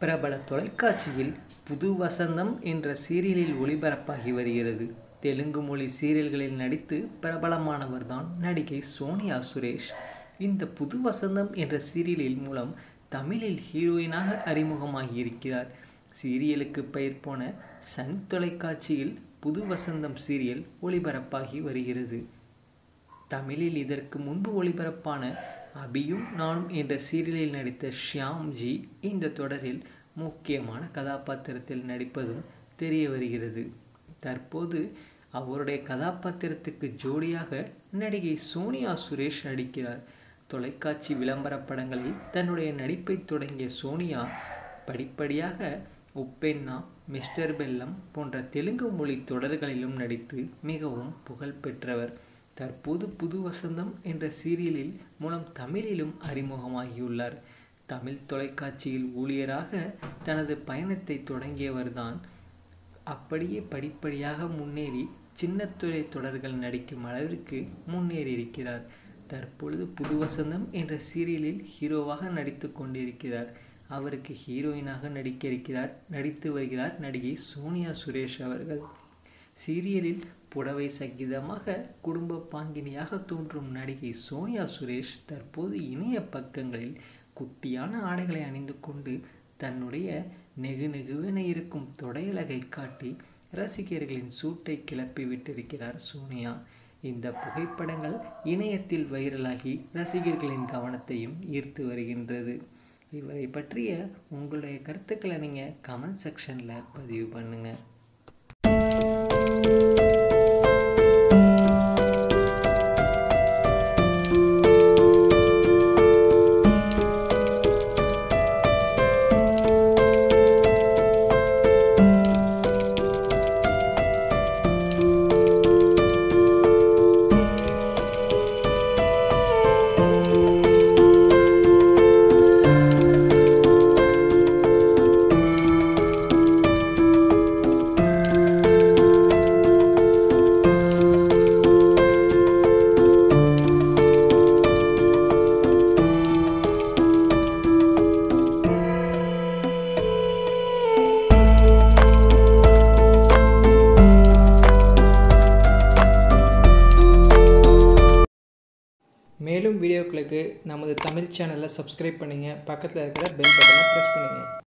பிரபல தொலைக்காட்சியில் புது வசந்தம் என்ற சீரியலில் ஒளிபரப்பாகி வருகிறது தெலுங்கு மொழி சீரியல்களில் நடித்து பிரபலமானவர்தான் நடிகை சோனியா சுரேஷ் இந்த புது வசந்தம் என்ற சீரியலில் மூலம் தமிழில் ஹீரோயினாக அறிமுகமாகி இருக்கிறார் சீரியலுக்கு பெயர் போன சன் தொலைக்காட்சியில் புது வசந்தம் சீரியல் ஒளிபரப்பாகி வருகிறது தமிழில் இதற்கு முன்பு ஒளிபரப்பான அபியும் நானும் என்ற சீரியலில் நடித்த ஷியாம்ஜி இந்த தொடரில் முக்கியமான கதாபாத்திரத்தில் நடிப்பதும் தெரிய வருகிறது தற்போது அவருடைய கதாபாத்திரத்துக்கு ஜோடியாக நடிகை சோனியா சுரேஷ் நடிக்கிறார் தொலைக்காட்சி விளம்பர படங்களில் தன்னுடைய நடிப்பை தொடங்கிய சோனியா படிப்படியாக உப்பென்னா மிஸ்டர் பெல்லம் போன்ற தெலுங்கு மொழி தொடர்களிலும் நடித்து மிகவும் புகழ் பெற்றவர் தற்போது புது வசந்தம் என்ற சீரியலில் மூலம் தமிழிலும் அறிமுகமாகியுள்ளார் தமிழ் தொலைக்காட்சியில் ஊழியராக தனது பயணத்தை தொடங்கியவர்தான் அப்படியே படிப்படியாக முன்னேறி சின்னத்துறை தொடர்கள் நடிக்கும் அளவிற்கு முன்னேறி இருக்கிறார் தற்பொழுது புது வசந்தம் என்ற சீரியலில் ஹீரோவாக நடித்து கொண்டிருக்கிறார் அவருக்கு ஹீரோயினாக நடிக்க இருக்கிறார் நடித்து வருகிறார் நடிகை சோனியா சுரேஷ் அவர்கள் சீரியலில் புடவை சகிதமாக குடும்ப பாங்கினியாக தோன்றும் நடிகை சோனியா சுரேஷ் தற்போது இணைய பக்கங்களில் குட்டியான ஆடைகளை அணிந்து கொண்டு தன்னுடைய நெகு நெகுவென இருக்கும் தொடையழகை காட்டி ரசிகர்களின் சூட்டை கிளப்பி விட்டிருக்கிறார் சோனியா இந்த புகைப்படங்கள் இணையத்தில் வைரலாகி ரசிகர்களின் கவனத்தையும் ஈர்த்து வருகின்றது இவரை பற்றிய உங்களுடைய கருத்துக்களை நீங்கள் கமெண்ட் செக்ஷனில் பதிவு பண்ணுங்கள் மேலும் வீடியோக்களுக்கு நமது தமிழ் சேனலை சப்ஸ்கிரைப் பண்ணுங்கள் பக்கத்தில் இருக்கிற பெல் பட்டனை ப்ரெஸ் பண்ணுங்கள்